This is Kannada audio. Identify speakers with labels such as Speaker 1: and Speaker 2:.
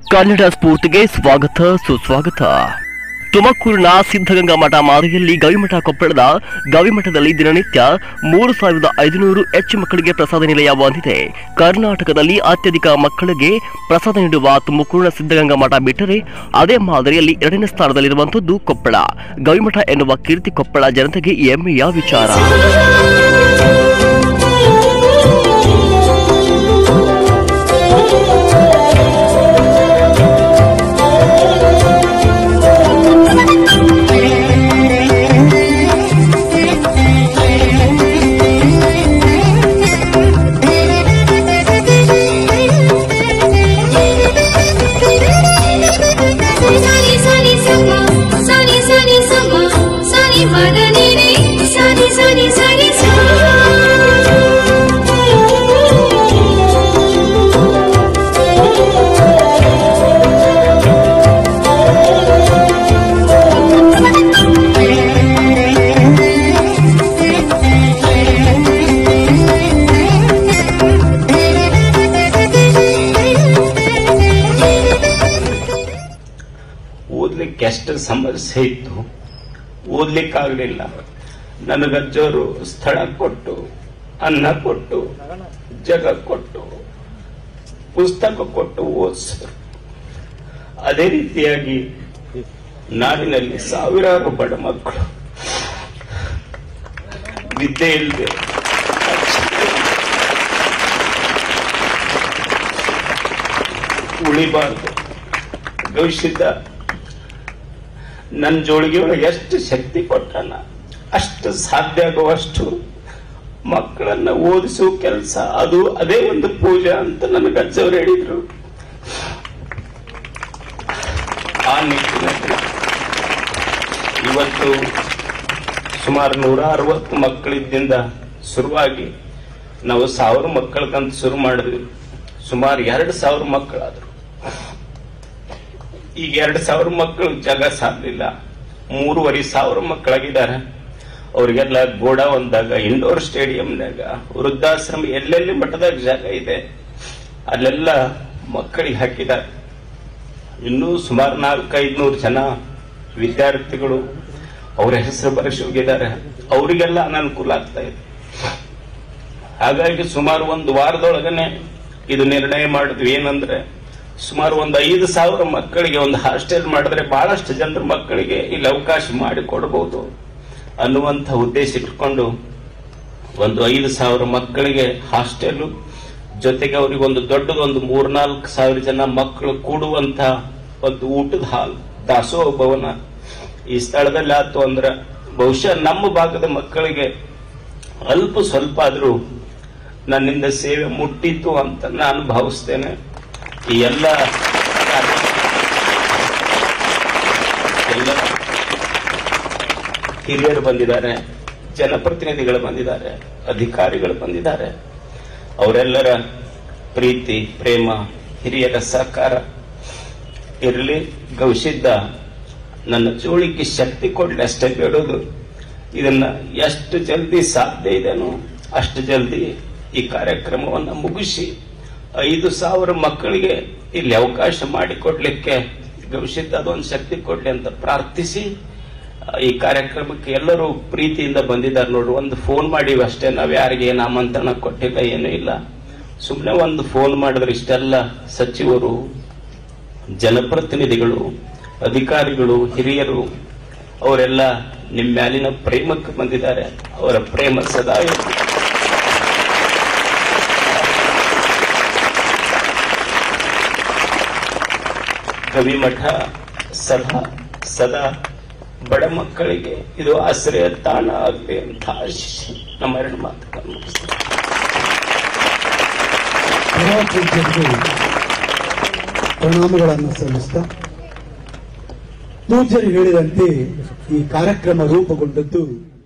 Speaker 1: ಕನ್ನಡ ಸ್ಫೂರ್ತಿಗೆ ಸ್ವಾಗತ ಸುಸ್ವಾಗತ ತುಮಕೂರಿನ ಸಿದ್ಧಗಂಗಾ ಮಠ ಮಾದರಿಯಲ್ಲಿ ಗವಿಮಠ ಕೊಪ್ಪಳದ ಗವಿಮಠದಲ್ಲಿ ದಿನನಿತ್ಯ ಮೂರು ಸಾವಿರದ ಐದುನೂರು ಹೆಚ್ಚು ಮಕ್ಕಳಿಗೆ ಪ್ರಸಾದ ನಿಲಯ ಹೊಂದಿದೆ ಕರ್ನಾಟಕದಲ್ಲಿ ಅತ್ಯಧಿಕ ಮಕ್ಕಳಿಗೆ ಪ್ರಸಾದ ನೀಡುವ ತುಮಕೂರಿನ ಸಿದ್ಧಗಂಗಾ ಮಠ ಬಿಟ್ಟರೆ ಅದೇ ಮಾದರಿಯಲ್ಲಿ ಎರಡನೇ ಸ್ಥಾನದಲ್ಲಿರುವಂತದ್ದು ಕೊಪ್ಪಳ ಗವಿಮಠ ಎನ್ನುವ ಕೀರ್ತಿ ಕೊಪ್ಪಳ ಜನತೆಗೆ ಹೆಮ್ಮೆಯ ವಿಚಾರ
Speaker 2: Sunny, sunny, summer, sunny, sunny, summer, sunny, madanere, sunny, sunny, sunny,
Speaker 3: ಓದ್ಲಿಕ್ಕೆ ಎಷ್ಟು ಸಮಸ್ಯೆ ಇತ್ತು ಓದ್ಲಿಕ್ಕಾಗಲಿಲ್ಲ ನನಗಜ್ಜವರು ಸ್ಥಳ ಕೊಟ್ಟು ಅನ್ನ ಕೊಟ್ಟು ಜಗ ಕೊಟ್ಟು ಪುಸ್ತಕ ಕೊಟ್ಟು ಓದಿಸಿದ್ರು ಅದೇ ರೀತಿಯಾಗಿ ನಾಡಿನಲ್ಲಿ ಸಾವಿರಾರು ಬಡ ಮಕ್ಕಳು ವಿದ್ಯೆ ಇಲ್ಲದೆ ಉಳಿಬಾರ್ದು ಗವಿಸಿದ್ದ ನನ್ನ ಜೋಳಿಗೆ ಒಳಗೆ ಎಷ್ಟು ಶಕ್ತಿ ಕೊಟ್ಟಾನ ಅಷ್ಟು ಸಾಧ್ಯ ಆಗುವಷ್ಟು ಮಕ್ಕಳನ್ನ ಓದಿಸೋ ಕೆಲಸ ಅದು ಅದೇ ಒಂದು ಪೂಜೆ ಅಂತ ನನಗೆ ಅಜ್ಜವ್ರು ಹೇಳಿದ್ರು ಆ ನಿಟ್ಟಿನಲ್ಲಿ ಇವತ್ತು ಸುಮಾರು ನೂರ ಅರವತ್ತು ಮಕ್ಕಳಿದ್ದಿಂದ ಶುರುವಾಗಿ ನಾವು ಸಾವಿರ ಮಕ್ಕಳಕ್ಕಂತ ಶುರು ಮಾಡಿದ್ವಿ ಸುಮಾರು ಎರಡು ಸಾವಿರ ಮಕ್ಕಳಾದ್ರು ಈಗ ಎರಡು ಸಾವಿರ ಮಕ್ಕಳು ಜಾಗ ಸಾಲಿಲ್ಲ ಮೂರುವರೆ ಸಾವಿರ ಮಕ್ಕಳಾಗಿದ್ದಾರೆ ಅವರಿಗೆಲ್ಲ ಗೋಡ ಒಂದಾಗ ಇಂಡೋರ್ ಸ್ಟೇಡಿಯಂನಾಗ ವೃದ್ಧಾಶ್ರಮ ಎಲ್ಲೆಲ್ಲಿ ಮಠದಾಗ ಜಾಗ ಇದೆ ಅಲ್ಲೆಲ್ಲ ಮಕ್ಕಳಿಗೆ ಹಾಕಿದ್ದಾರೆ ಇನ್ನೂ ಸುಮಾರು ನಾಲ್ಕೈದ್ನೂರು ಜನ ವಿದ್ಯಾರ್ಥಿಗಳು ಅವರ ಹೆಸರು ಬರೆಸಿ ಹೋಗಿದ್ದಾರೆ ಅವರಿಗೆಲ್ಲ ಅನನುಕೂಲ ಆಗ್ತಾ ಇದೆ ಹಾಗಾಗಿ ಸುಮಾರು ಒಂದು ವಾರದೊಳಗನೆ ಇದು ನಿರ್ಣಯ ಮಾಡಿದ್ವಿ ಏನಂದ್ರೆ ಸುಮಾರು ಒಂದು ಐದು ಸಾವಿರ ಮಕ್ಕಳಿಗೆ ಒಂದು ಹಾಸ್ಟೆಲ್ ಮಾಡಿದ್ರೆ ಬಹಳಷ್ಟು ಜನರ ಮಕ್ಕಳಿಗೆ ಇಲ್ಲಿ ಅವಕಾಶ ಮಾಡಿಕೊಡಬಹುದು ಅನ್ನುವಂಥ ಉದ್ದೇಶ ಇಟ್ಕೊಂಡು ಒಂದು ಐದು ಸಾವಿರ ಮಕ್ಕಳಿಗೆ ಹಾಸ್ಟೆಲ್ ಜೊತೆಗೆ ಅವರಿಗೆ ಒಂದು ದೊಡ್ಡದೊಂದು ಮೂರ್ನಾಲ್ಕು ಸಾವಿರ ಜನ ಮಕ್ಕಳು ಕೂಡುವಂತ ಒಂದು ಊಟದ ಹಾಲ್ ದಾಸೋಹ ಭವನ ಈ ಸ್ಥಳದಲ್ಲಿ ಆತು ಅಂದ್ರೆ ಬಹುಶಃ ನಮ್ಮ ಭಾಗದ ಮಕ್ಕಳಿಗೆ ಅಲ್ಪ ಸ್ವಲ್ಪ ಆದ್ರೂ ನನ್ನಿಂದ ಸೇವೆ ಮುಟ್ಟಿತ್ತು ಅಂತ ನಾನು ಭಾವಿಸ್ತೇನೆ ಈ ಎಲ್ಲ ಎಲ್ಲ ಹಿರಿಯರು ಬಂದಿದ್ದಾರೆ ಜನಪ್ರತಿನಿಧಿಗಳು ಬಂದಿದ್ದಾರೆ ಅಧಿಕಾರಿಗಳು ಬಂದಿದ್ದಾರೆ ಅವರೆಲ್ಲರ ಪ್ರೀತಿ ಪ್ರೇಮ ಹಿರಿಯರ ಸಹಕಾರ ಇರಲಿ ಗವಿಸಿದ್ದ ನನ್ನ ಜೋಳಿಗೆ ಶಕ್ತಿ ಕೊಡ್ಲಿ ಅಷ್ಟೇ ಬೇಡೋದು ಇದನ್ನ ಎಷ್ಟು ಜಲ್ದಿ ಸಾಧ್ಯ ಇದೆನೋ ಅಷ್ಟು ಜಲ್ದಿ ಈ ಕಾರ್ಯಕ್ರಮವನ್ನು ಮುಗಿಸಿ ಐದು ಸಾವಿರ ಮಕ್ಕಳಿಗೆ ಇಲ್ಲಿ ಅವಕಾಶ ಮಾಡಿಕೊಡ್ಲಿಕ್ಕೆ ಗವಿಸಿದ್ದ ಅದೊಂದು ಶಕ್ತಿ ಕೊಡ್ಲಿ ಅಂತ ಪ್ರಾರ್ಥಿಸಿ ಈ ಕಾರ್ಯಕ್ರಮಕ್ಕೆ ಎಲ್ಲರೂ ಪ್ರೀತಿಯಿಂದ ಬಂದಿದ್ದಾರೆ ನೋಡ್ರಿ ಒಂದು ಫೋನ್ ಮಾಡಿವಿ ಅಷ್ಟೇ ನಾವ್ ಯಾರಿಗೆ ಏನು ಆಮಂತ್ರಣ ಕೊಟ್ಟಿಲ್ಲ ಏನೂ ಇಲ್ಲ ಸುಮ್ಮನೆ ಒಂದು ಫೋನ್ ಮಾಡಿದ್ರೆ ಇಷ್ಟೆಲ್ಲ ಸಚಿವರು ಜನಪ್ರತಿನಿಧಿಗಳು ಅಧಿಕಾರಿಗಳು ಹಿರಿಯರು ಅವರೆಲ್ಲ ನಿಮ್ಮ ಮ್ಯಾಲಿನ ಪ್ರೇಮಕ್ಕೆ ಬಂದಿದ್ದಾರೆ ಅವರ ಪ್ರೇಮ ಸದಾ ಇರ್ಲಿ. ಕವಿಮಠ ಸದಾ ಸದಾ ಬಡ ಮಕ್ಕಳಿಗೆ ಇದು ಆಶ್ರಯ ತಾಣ ಆಗಲಿ ಅಂತ ಆಶಿಸಿ ನಮ್ಮ ಎರಡು ಮಾತುಗಳನ್ನು ಮುಗಿಸ್ತೇನೆ.
Speaker 4: ಪೂಜ್ಯರಿಗೆ ಪ್ರಣಾಮಗಳನ್ನು ಸಲ್ಲಿಸ್ತಾ ಪೂಜ್ಯರು ಹೇಳಿದಂತೆ ಈ ಕಾರ್ಯಕ್ರಮ ರೂಪುಗೊಂಡದ್ದು